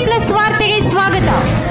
plus ವಾರ್ತೆಗೆ ಸ್ವಾಗತ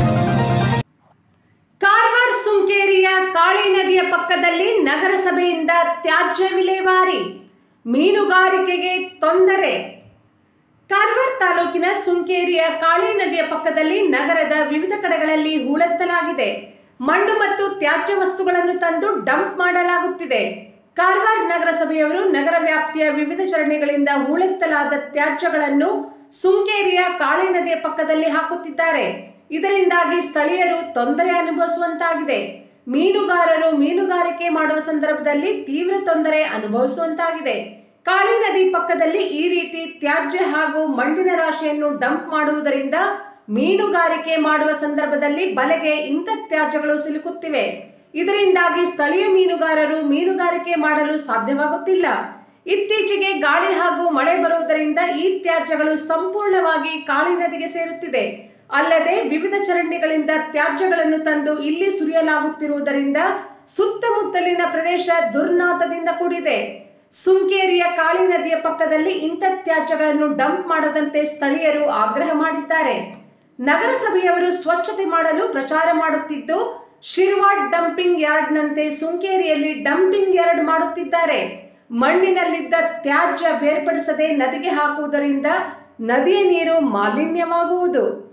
ಕಾರವಾರ ಸುಂಕೇರಿಯ ಕಾಳಿ ನದಿಯ ಪಕ್ಕದಲ್ಲಿ ನಗರಸಭೆಯಿಂದ ತ್ಯಾಜ್ಯ ವಿಲೇವಾರಿ ಮೀನುಗಾರಿಕೆಗೆ ತೊಂದರೆ ಕಾರವಾರ ತಾಲೂಕಿನ ಸುಂಕೇರಿಯ ಕಾಳಿ ನದಿಯ ಪಕ್ಕದಲ್ಲಿ ನಗರದ ವಿವಿಧ ಕಡೆಗಳಲ್ಲಿ ಹೂಳೆತ್ತಲಾಗಿದೆ ಮಣ್ಣು ಮತ್ತು ತ್ಯಾಜ್ಯ ವಸ್ತುಗಳನ್ನು ತಂದು ಡಂಪ್ ಮಾಡಲಾಗುತ್ತಿದೆ ಕಾರವಾರ ನಗರಸಭೆಯವರು ನಗರ ವ್ಯಾಪ್ತಿಯ ವಿವಿಧ ಚರಣೆಗಳಿಂದ ಹೂಳೆತ್ತಲಾದ ತ್ಯಾಜ್ಯಗಳನ್ನು ಸುಂಕೇರಿಯ ಕಾಳಿ ನದಿಯ ಪಕ್ಕದಲ್ಲಿ ಹಾಕುತ್ತಿದ್ದಾರೆ ಇದರಿಂದಾಗಿ ಸ್ಥಳೀಯರು ತೊಂದರೆ ಅನುಭವಿಸುವಂತಾಗಿದೆ ಮೀನುಗಾರರು ಮೀನುಗಾರಿಕೆ ಮಾಡುವ ಸಂದರ್ಭದಲ್ಲಿ ತೀವ್ರ ತೊಂದರೆ ಅನುಭವಿಸುವಂತಾಗಿದೆ ಕಾಳಿ ನದಿ ಪಕ್ಕದಲ್ಲಿ ಈ ರೀತಿ ತ್ಯಾಜ್ಯ ಹಾಗೂ ಮಣ್ಣಿನ ರಾಶಿಯನ್ನು ಡಂಪ್ ಮಾಡುವುದರಿಂದ ಮೀನುಗಾರಿಕೆ ಮಾಡುವ ಸಂದರ್ಭದಲ್ಲಿ ಬಲೆಗೆ ಇಂಥ ತ್ಯಾಜ್ಯಗಳು ಸಿಲುಕುತ್ತಿವೆ ಇದರಿಂದಾಗಿ ಸ್ಥಳೀಯ ಮೀನುಗಾರರು ಮೀನುಗಾರಿಕೆ ಮಾಡಲು ಸಾಧ್ಯವಾಗುತ್ತಿಲ್ಲ ಇತ್ತೀಚೆಗೆ ಗಾಳಿ ಹಾಗೂ ಮಳೆ ಬರುವುದರಿಂದ ಈ ತ್ಯಾಜ್ಯಗಳು ಸಂಪೂರ್ಣವಾಗಿ ಕಾಳಿ ನದಿಗೆ ಸೇರುತ್ತಿದೆ ಅಲ್ಲದೆ ವಿವಿಧ ಚರಂಡಿಗಳಿಂದ ತ್ಯಾಜ್ಯಗಳನ್ನು ತಂದು ಇಲ್ಲಿ ಸುರಿಯಲಾಗುತ್ತಿರುವುದರಿಂದ ಸುತ್ತಮುತ್ತಲಿನ ಪ್ರದೇಶ ದುರ್ನಾತದಿಂದ ಕೂಡಿದೆ ಸುಂಕೇರಿಯ ಕಾಳಿ ನದಿಯ ಪಕ್ಕದಲ್ಲಿ ಇಂಥ ತ್ಯಾಜ್ಯಗಳನ್ನು ಡಂಪ್ ಮಾಡದಂತೆ ಸ್ಥಳೀಯರು ಆಗ್ರಹ ಮಾಡಿದ್ದಾರೆ ನಗರಸಭೆಯವರು ಸ್ವಚ್ಛತೆ ಮಾಡಲು ಪ್ರಚಾರ ಮಾಡುತ್ತಿದ್ದು ಶಿರ್ವಾಡ್ ಡಂಪಿಂಗ್ ಯಾರ್ಡ್ನಂತೆ ಸುಂಕೇರಿಯಲ್ಲಿ ಡಂಪಿಂಗ್ ಯಾರ್ಡ್ ಮಾಡುತ್ತಿದ್ದಾರೆ ಮಣ್ಣಿನಲ್ಲಿದ್ದ ತ್ಯಾಜ್ಯ ಬೇರ್ಪಡಿಸದೆ ನದಿಗೆ ಹಾಕುವುದರಿಂದ ನದಿಯ ನೀರು ಮಾಲಿನ್ಯವಾಗುವುದು